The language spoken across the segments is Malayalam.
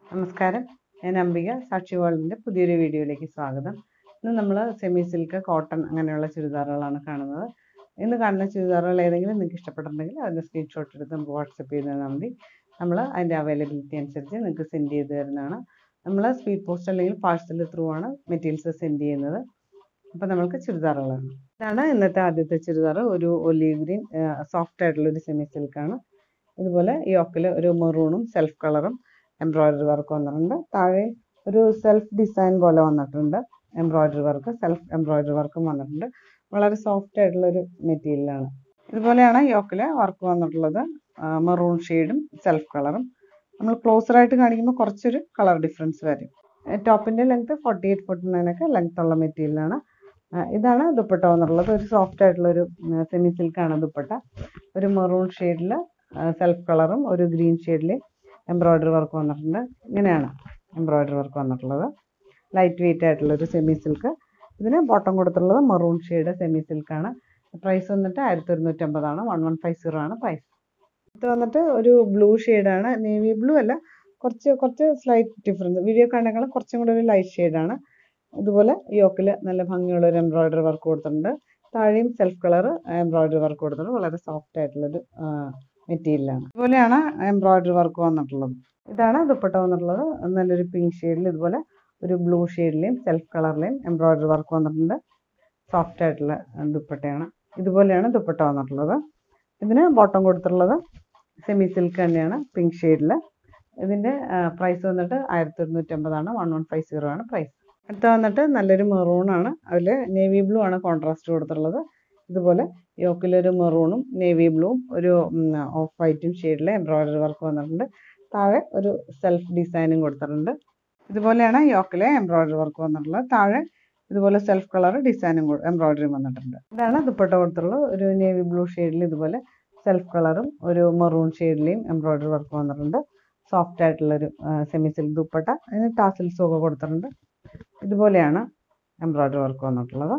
നമസ്കാരം ഞാൻ അംബിക സാക്ഷി വേൾഡിൻ്റെ പുതിയൊരു വീഡിയോയിലേക്ക് സ്വാഗതം ഇന്ന് നമ്മൾ സെമി സിൽക്ക് കോട്ടൺ അങ്ങനെയുള്ള ചുരിദാറുകളാണ് കാണുന്നത് ഇന്ന് കാണുന്ന ചുരിദാറുകൾ ഏതെങ്കിലും നിങ്ങൾക്ക് ഇഷ്ടപ്പെട്ടിട്ടുണ്ടെങ്കിൽ അതിൻ്റെ സ്ക്രീൻഷോട്ട് എടുത്ത് നമുക്ക് വാട്സപ്പ് ചെയ്ത് തന്നാൽ മതി നമ്മൾ അതിൻ്റെ അവൈലബിലിറ്റി അനുസരിച്ച് നിങ്ങൾക്ക് സെൻഡ് ചെയ്ത് തരുന്നതാണ് നമ്മൾ സ്പീഡ് പോസ്റ്റ് അല്ലെങ്കിൽ പാഴ്സൽ ത്രൂ ആണ് മെറ്റീരിയൽസ് സെൻഡ് ചെയ്യുന്നത് അപ്പോൾ നമ്മൾക്ക് ചുരിദാറുകളാണ് ഇതാണ് ഇന്നത്തെ ആദ്യത്തെ ചുരിദാർ ഒരു ഒലീവ് ഗ്രീൻ സോഫ്റ്റ് ആയിട്ടുള്ള ഒരു സെമി സിൽക്കാണ് ഇതുപോലെ യോക്കിൽ ഒരു മെറൂണും സെൽഫ് കളറും എംബ്രോയിഡറി വർക്ക് വന്നിട്ടുണ്ട് താഴെ ഒരു സെൽഫ് ഡിസൈൻ പോലെ വന്നിട്ടുണ്ട് എംബ്രോയിഡറി വർക്ക് സെൽഫ് എംബ്രോയിഡറി വർക്കും വന്നിട്ടുണ്ട് വളരെ സോഫ്റ്റ് ആയിട്ടുള്ള ഒരു മെറ്റീരിയലാണ് ഇതുപോലെയാണ് യോക്കിൽ വർക്ക് വന്നിട്ടുള്ളത് മെറൂൺ ഷെയ്ഡും സെൽഫ് കളറും നമ്മൾ ക്ലോസർ ആയിട്ട് കാണിക്കുമ്പോൾ കുറച്ചൊരു കളർ ഡിഫറൻസ് വരും ടോപ്പിൻ്റെ length forty eight forty nine ഒക്കെ ലെങ്ത് ഉള്ള മെറ്റീരിയലാണ് ഇതാണ് ദുപ്പട്ട വന്നിട്ടുള്ളത് ഒരു സോഫ്റ്റ് ആയിട്ടുള്ള ഒരു സെമി സിൽക്കാണ് ദുപ്പട്ട ഒരു മെറൂൺ ഷെയ്ഡിൽ സെൽഫ് കളറും ഒരു ഗ്രീൻ ഷെയ്ഡിൽ എംബ്രോയിഡറി വർക്ക് വന്നിട്ടുണ്ട് ഇങ്ങനെയാണ് എംബ്രോയിഡറി വർക്ക് വന്നിട്ടുള്ളത് ലൈറ്റ് വെയിറ്റ് ആയിട്ടുള്ള ഒരു സെമി സിൽക്ക് ഇതിന് ബോട്ടം കൊടുത്തിട്ടുള്ളത് മെറൂൺ ഷെയ്ഡ് സെമി സിൽക്കാണ് പ്രൈസ് വന്നിട്ട് ആയിരത്തി ഒരുന്നൂറ്റമ്പതാണ് വൺ വൺ ഫൈവ് സീറോ ആണ് പ്രൈസ് ഇത് വന്നിട്ട് ഒരു ബ്ലൂ ഷെയ്ഡാണ് നേവി ബ്ലൂ അല്ല കുറച്ച് കുറച്ച് സ്ലൈറ്റ് ഡിഫറൻസ് വീഡിയോ കാണുന്നതിനേക്കാളും കുറച്ചും കൂടെ ഒരു ലൈറ്റ് ഷെയ്ഡാണ് ഇതുപോലെ യോക്കിൽ നല്ല ഭംഗിയുള്ള ഒരു എംബ്രോയിഡറി വർക്ക് കൊടുത്തിട്ടുണ്ട് താഴെയും സെൽഫ് കളർ എംബ്രോയിഡറി വർക്ക് കൊടുത്തിട്ടുണ്ട് വളരെ സോഫ്റ്റ് ആയിട്ടുള്ളൊരു മെറ്റീരിയലാണ് ഇതുപോലെയാണ് എംബ്രോയിഡറി വർക്ക് വന്നിട്ടുള്ളത് ഇതാണ് ദുപ്പട്ട വന്നിട്ടുള്ളത് നല്ലൊരു പിങ്ക് ഷെയ്ഡിൽ ഇതുപോലെ ഒരു ബ്ലൂ ഷെയ്ഡിലെയും സെൽഫ് കളറിലെയും എംബ്രോയിഡറി വർക്ക് വന്നിട്ടുണ്ട് സോഫ്റ്റ് ആയിട്ടുള്ള ദുപ്പട്ടയാണ് ഇതുപോലെയാണ് ദുപ്പട്ട വന്നിട്ടുള്ളത് ഇതിന് ബോട്ടം കൊടുത്തിട്ടുള്ളത് സെമി സിൽക്ക് തന്നെയാണ് പിങ്ക് ഷെയ്ഡിൽ ഇതിൻ്റെ പ്രൈസ് വന്നിട്ട് ആയിരത്തി ഒരുന്നൂറ്റമ്പതാണ് വൺ വൺ ഫൈവ് സീറോ ആണ് പ്രൈസ് അടുത്ത വന്നിട്ട് നല്ലൊരു മെറൂൺ ആണ് അതിൽ നേവി ബ്ലൂ ആണ് കോൺട്രാസ്റ്റ് കൊടുത്തിട്ടുള്ളത് ഇതുപോലെ യോക്കിലൊരു മെറൂണും നേവി ബ്ലൂവും ഒരു ഓഫ് വൈറ്റും ഷെയ്ഡിൽ എംബ്രോയിഡറി വർക്ക് വന്നിട്ടുണ്ട് താഴെ ഒരു സെൽഫ് ഡിസൈനും കൊടുത്തിട്ടുണ്ട് ഇതുപോലെയാണ് യോക്കിലെ എംബ്രോയിഡറി വർക്ക് വന്നിട്ടുള്ളത് താഴെ ഇതുപോലെ സെൽഫ് കളർ ഡിസൈനും എംബ്രോയിഡറിയും വന്നിട്ടുണ്ട് ഇതാണ് ദുപ്പട്ട കൊടുത്തിട്ടുള്ളത് ഒരു നേവി ബ്ലൂ ഷെയ്ഡിൽ ഇതുപോലെ സെൽഫ് കളറും ഒരു മെറൂൺ ഷെയ്ഡിലെയും എംബ്രോയിഡറി വർക്ക് വന്നിട്ടുണ്ട് സോഫ്റ്റ് ആയിട്ടുള്ളൊരു സെമി സിൽക്ക് ദുപ്പട്ട അതിന് ടാസിൽസും ഒക്കെ കൊടുത്തിട്ടുണ്ട് ഇതുപോലെയാണ് എംബ്രോയിഡറി വർക്ക് വന്നിട്ടുള്ളത്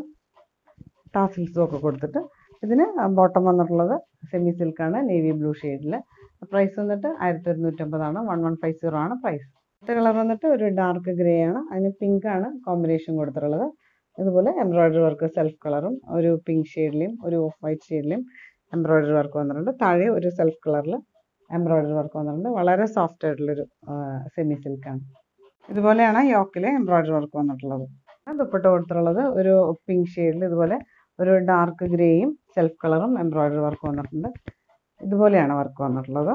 ടാസിൽസും ഒക്കെ കൊടുത്തിട്ട് ഇതിന് ബോട്ടം വന്നിട്ടുള്ളത് സെമി സിൽക്കാണ് നേവി ബ്ലൂ ഷെയ്ഡിൽ പ്രൈസ് വന്നിട്ട് ആയിരത്തി ഒരുന്നൂറ്റമ്പതാണ് വൺ വൺ ഫൈവ് സീറോ ആണ് പ്രൈസ് അടുത്ത കളർ വന്നിട്ട് ഒരു ഡാർക്ക് ഗ്രേ ആണ് അതിന് പിങ്ക് ആണ് കോമ്പിനേഷൻ കൊടുത്തിട്ടുള്ളത് ഇതുപോലെ എംബ്രോയിഡറി വർക്ക് സെൽഫ് കളറും ഒരു പിങ്ക് ഷെയ്ഡിലെയും ഒരു ഓഫ് വൈറ്റ് ഷെയ്ഡിലെയും എംബ്രോയിഡറി വർക്ക് വന്നിട്ടുണ്ട് താഴെ ഒരു സെൽഫ് കളറിൽ എംബ്രോയിഡറി വർക്ക് വന്നിട്ടുണ്ട് വളരെ സോഫ്റ്റ് ആയിട്ടുള്ളൊരു സെമി സിൽക്കാണ് ഇതുപോലെയാണ് യോക്കിലെ എംബ്രോയിഡറി വർക്ക് വന്നിട്ടുള്ളത് ദുപ്പട്ട കൊടുത്തിട്ടുള്ളത് ഒരു പിങ്ക് ഷെയ്ഡിൽ ഇതുപോലെ ഒരു ഡാർക്ക് ഗ്രേയും സെൽഫ് കളറും എംബ്രോയിഡറി വർക്ക് വന്നിട്ടുണ്ട് ഇതുപോലെയാണ് വർക്ക് വന്നിട്ടുള്ളത്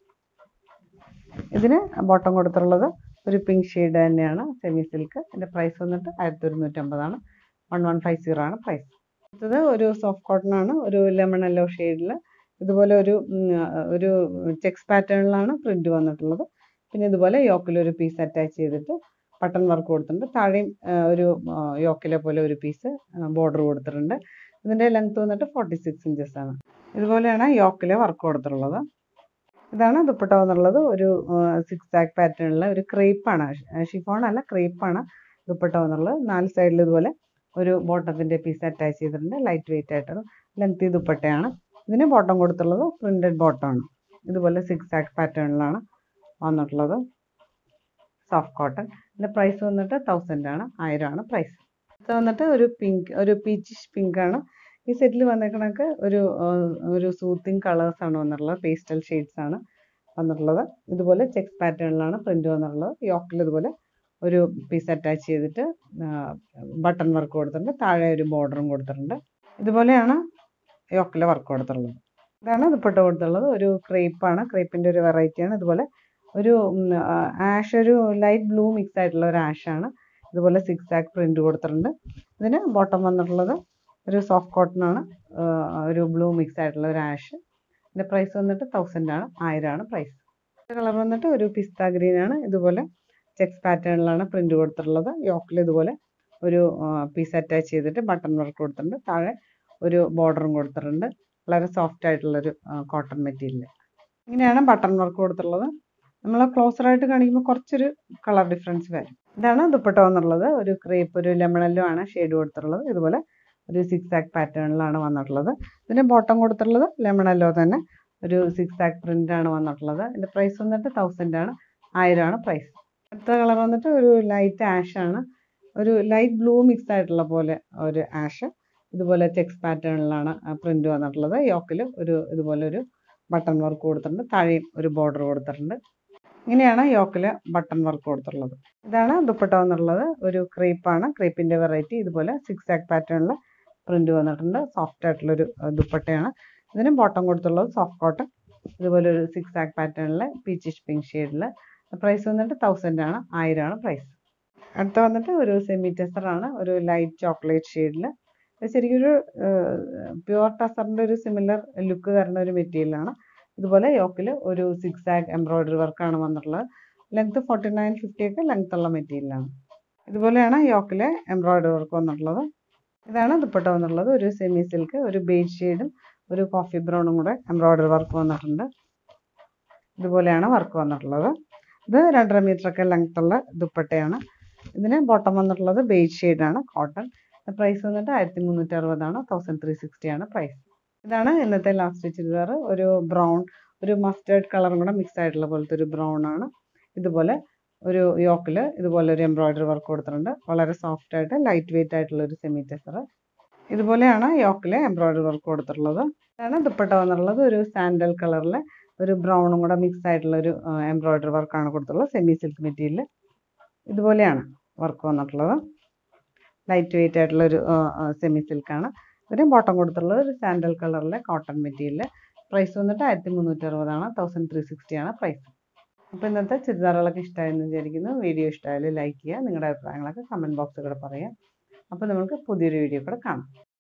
ഇതിന് ബോട്ടം കൊടുത്തിട്ടുള്ളത് ഒരു പിങ്ക് ഷെയ്ഡ് തന്നെയാണ് സെമി സിൽക്ക് ഇതിൻ്റെ പ്രൈസ് വന്നിട്ട് ആയിരത്തി ഒരുന്നൂറ്റമ്പതാണ് വൺ വൺ ഫൈവ് സീറോ ആണ് പ്രൈസ് അടുത്തത് ഒരു സോഫ്റ്റ് കോട്ടൺ ആണ് ഒരു ലെമൺ യെല്ലോ ഷെയ്ഡിൽ ഇതുപോലെ ഒരു ഒരു ചെക്സ് പാറ്റേണിലാണ് പ്രിന്റ് വന്നിട്ടുള്ളത് പിന്നെ ഇതുപോലെ യോക്കിൽ ഒരു പീസ് അറ്റാച്ച് ചെയ്തിട്ട് ബട്ടൺ വർക്ക് കൊടുത്തിട്ടുണ്ട് താഴെയും ഒരു യോക്കിലെ പോലെ ഒരു പീസ് ബോർഡർ കൊടുത്തിട്ടുണ്ട് ഇതിൻ്റെ ലെങ്ത് വന്നിട്ട് ഫോർട്ടി സിക്സ് ഇഞ്ചസ് ആണ് ഇതുപോലെയാണ് യോക്കിലെ വർക്ക് കൊടുത്തിട്ടുള്ളത് ഇതാണ് ദുപ്പട്ട വന്നുള്ളത് ഒരു സിക്സ് ആക്ക് പാറ്റേണിലെ ഒരു ക്രേപ്പാണ് ഷിഫോൺ അല്ല ക്രേപ്പാണ് ദുപ്പട്ട വന്നുള്ളത് നാല് സൈഡിൽ ഇതുപോലെ ഒരു ബോട്ടത്തിൻ്റെ പീസ് അറ്റാച്ച് ചെയ്തിട്ടുണ്ട് ലൈറ്റ് വെയിറ്റ് ആയിട്ടൊരു ലെങ്തി ദുപ്പട്ടയാണ് ഇതിന് ബോട്ടം കൊടുത്തുള്ളത് പ്രിൻറ്റഡ് ബോട്ടമാണ് ഇതുപോലെ സിക്സ് ആക്ക് പാറ്റേണിലാണ് വന്നിട്ടുള്ളത് സോഫ്റ്റ് കോട്ടൺ ഇതിൻ്റെ പ്രൈസ് വന്നിട്ട് തൗസൻഡ് ആണ് ആയിരമാണ് പ്രൈസ് ഇത് വന്നിട്ട് ഒരു പിങ്ക് ഒരു പീച്ചിഷ് പിങ്ക് ആണ് ഈ സെറ്റിൽ വന്നേക്കണക്ക് ഒരു ഒരു സൂത്തിങ് കളേഴ്സാണ് വന്നിട്ടുള്ളത് പേസ്റ്റൽ ഷെയ്ഡ്സ് ആണ് വന്നിട്ടുള്ളത് ഇതുപോലെ ചെക്സ് പാറ്റേണിലാണ് പ്രിന്റ് വന്നിട്ടുള്ളത് യോക്കിൽ ഇതുപോലെ ഒരു പീസ് അറ്റാച്ച് ചെയ്തിട്ട് ബട്ടൺ വർക്ക് കൊടുത്തിട്ടുണ്ട് താഴെ ഒരു ബോർഡറും കൊടുത്തിട്ടുണ്ട് ഇതുപോലെയാണ് യോക്കിലെ വർക്ക് കൊടുത്തിട്ടുള്ളത് ഇതാണ് ദുപ്പട്ട കൊടുത്തിട്ടുള്ളത് ഒരു ക്രേപ്പാണ് ക്രേപ്പിൻ്റെ ഒരു വെറൈറ്റിയാണ് ഇതുപോലെ ഒരു ആഷ് ഒരു ലൈറ്റ് ബ്ലൂ മിക്സ് ആയിട്ടുള്ള ഒരു ആഷാണ് ഇതുപോലെ സിക്സ് ആക്ക് പ്രിന്റ് കൊടുത്തിട്ടുണ്ട് ഇതിന് ബോട്ടം വന്നിട്ടുള്ളത് ഒരു സോഫ്റ്റ് കോട്ടൺ ആണ് ഒരു ബ്ലൂ മിക്സ് ആയിട്ടുള്ള ഒരു ആഷ് ഇതിൻ്റെ പ്രൈസ് വന്നിട്ട് തൗസൻഡ് ആണ് ആയിരമാണ് പ്രൈസ് കളർ വന്നിട്ട് ഒരു പിസ്ത ഗ്രീൻ ആണ് ഇതുപോലെ ചെക്സ് പാറ്റേണിലാണ് പ്രിന്റ് കൊടുത്തിട്ടുള്ളത് യോക്കിൽ ഇതുപോലെ ഒരു പീസ് അറ്റാച്ച് ചെയ്തിട്ട് ബട്ടൺ വർക്ക് കൊടുത്തിട്ടുണ്ട് താഴെ ഒരു ബോർഡറും കൊടുത്തിട്ടുണ്ട് വളരെ സോഫ്റ്റ് ആയിട്ടുള്ളൊരു കോട്ടൺ മെറ്റീരിയൽ ഇങ്ങനെയാണ് ബട്ടൺ വർക്ക് കൊടുത്തിട്ടുള്ളത് നമ്മൾ ക്ലോസർ ആയിട്ട് കാണിക്കുമ്പോൾ കുറച്ചൊരു കളർ ഡിഫറൻസ് വരും ഇതാണ് ദുപ്പട്ട വന്നിട്ടുള്ളത് ഒരു ക്രേപ്പ് ഒരു ലെമണല്ലോ ആണ് ഷെയ്ഡ് കൊടുത്തിട്ടുള്ളത് ഇതുപോലെ ഒരു സിക്സ് ആക്ക് പാറ്റേണിലാണ് വന്നിട്ടുള്ളത് ഇതിന് ബോട്ടം കൊടുത്തിട്ടുള്ളത് ലെമണല്ലോ തന്നെ ഒരു സിക്സ് ആക്ക് പ്രിന്റ് ആണ് വന്നിട്ടുള്ളത് ഇതിൻ്റെ പ്രൈസ് വന്നിട്ട് തൗസൻഡ് ആണ് ആയിരമാണ് പ്രൈസ് അടുത്ത കളർ വന്നിട്ട് ഒരു ലൈറ്റ് ആഷ് ആണ് ഒരു ലൈറ്റ് ബ്ലൂ മിക്സ് ആയിട്ടുള്ള പോലെ ഒരു ആഷ് ഇതുപോലെ ചെക്സ് പാറ്റേണിലാണ് പ്രിന്റ് വന്നിട്ടുള്ളത് യോക്കിൽ ഒരു ഇതുപോലെ ഒരു ബട്ടൺ വർക്ക് കൊടുത്തിട്ടുണ്ട് താഴെയും ഒരു ബോർഡർ കൊടുത്തിട്ടുണ്ട് ഇങ്ങനെയാണ് യോക്കിൽ ബട്ടൺ വർക്ക് കൊടുത്തിട്ടുള്ളത് ഇതാണ് ദുപ്പട്ട വന്നിട്ടുള്ളത് ഒരു ക്രീപ്പാണ് ക്രീപ്പിൻ്റെ വെറൈറ്റി ഇതുപോലെ സിക്സ് ആക്ക് പാറ്റേണിൽ പ്രിന്റ് വന്നിട്ടുണ്ട് സോഫ്റ്റ് ആയിട്ടുള്ളൊരു ദുപ്പട്ടയാണ് ഇതിന് ബോട്ടം കൊടുത്തുള്ളത് സോഫ്റ്റ് കോട്ടൺ ഇതുപോലെ ഒരു സിക്സ് ആക്ക് പാറ്റേണിൽ പീച്ചിഷ് പിങ്ക് ഷെയ്ഡിൽ പ്രൈസ് വന്നിട്ട് തൗസൻഡ് ആണ് ആയിരമാണ് പ്രൈസ് അടുത്ത വന്നിട്ട് ഒരു സെമി ടെസറാണ് ഒരു ലൈറ്റ് ചോക്ലേറ്റ് ഷെയ്ഡിൽ ശരിക്കും ഒരു പ്യുവർ ടസറിൻ്റെ ഒരു സിമിലർ ലുക്ക് തരുന്ന ഒരു മെറ്റീരിയലാണ് ഇതുപോലെ യോക്കിൽ ഒരു സിക്സ് ആക്ക് എംബ്രോയിഡറി വർക്കാണ് വന്നിട്ടുള്ളത് ലെങ്ത് ഫോർട്ടി നയൻ ഫിഫ്റ്റി ഒക്കെ ലെങ്ത് ഉള്ള മെറ്റീരിയലാണ് ഇതുപോലെയാണ് യോക്കിലെ എംബ്രോയിഡറി വർക്ക് വന്നിട്ടുള്ളത് ഇതാണ് ദുപ്പട്ട വന്നിട്ടുള്ളത് ഒരു സെമി സിൽക്ക് ഒരു ബേജ് ഷെയ്ഡും ഒരു കോഫി ബ്രൗണും കൂടെ എംബ്രോയിഡറി വർക്ക് വന്നിട്ടുണ്ട് ഇതുപോലെയാണ് വർക്ക് വന്നിട്ടുള്ളത് ഇത് രണ്ടര മീറ്റർ ഒക്കെ ലെങ്ത് ഉള്ള ദുപ്പട്ടയാണ് ഇതിന് ബോട്ടം വന്നിട്ടുള്ളത് ബേജ് ഷെയ്ഡാണ് കോട്ടൺ പ്രൈസ് വന്നിട്ട് ആയിരത്തി മുന്നൂറ്റി അറുപതാണ് തൗസൻഡ് ത്രീ സിക്സ്റ്റി ആണ് പ്രൈസ് ഇതാണ് ഇന്നത്തെ ലാസ്റ്റ് ചുരിദാർ ഒരു ബ്രൗൺ ഒരു മസ്റ്റേർഡ് കളറും കൂടെ മിക്സ് ആയിട്ടുള്ള പോലത്തെ ഒരു ബ്രൗൺ ആണ് ഇതുപോലെ ഒരു യോക്കിൽ ഇതുപോലെ ഒരു എംബ്രോയിഡറി വർക്ക് കൊടുത്തിട്ടുണ്ട് വളരെ സോഫ്റ്റ് ആയിട്ട് ലൈറ്റ് വെയിറ്റ് ആയിട്ടുള്ള ഒരു സെമി ടെസർ ഇതുപോലെയാണ് യോക്കിൽ എംബ്രോയിഡറി വർക്ക് കൊടുത്തിട്ടുള്ളത് ഇതാണ് ദുപ്പട്ട വന്നിട്ടുള്ളത് ഒരു സാൻഡൽ കളറിൽ ഒരു ബ്രൗണും കൂടെ മിക്സ് ആയിട്ടുള്ള ഒരു എംബ്രോയിഡറി വർക്കാണ് കൊടുത്തിട്ടുള്ളത് സെമി സിൽക്ക് മെറ്റീരിയൽ ഇതുപോലെയാണ് വർക്ക് വന്നിട്ടുള്ളത് ലൈറ്റ് വെയിറ്റ് ആയിട്ടുള്ള ഒരു സെമി സിൽക്കാണ് ഇതിന് ബോട്ടം കൊടുത്തിട്ടുള്ളത് ഒരു സാൻഡൽ കളറിലെ കോട്ടൺ മെറ്റീരിയൽ പ്രൈസ് വന്നിട്ട് ആയിരത്തി മുന്നൂറ്റി അറുപതാണ് തൗസൻഡ് ത്രീ സിക്സ്റ്റി ആണ് പ്രൈസ് അപ്പോൾ ഇന്നത്തെ ചുരിദാറുകളൊക്കെ ഇഷ്ടമായെന്ന് വിചാരിക്കുന്നു വീഡിയോ ഇഷ്ടമായാലും ലൈക്ക് ചെയ്യുക നിങ്ങളുടെ അഭിപ്രായങ്ങളൊക്കെ കമൻറ്റ് ബോക്സിൽ കൂടെ പറയാം അപ്പോൾ നമുക്ക് പുതിയൊരു വീഡിയോ കൂടെ കാണാം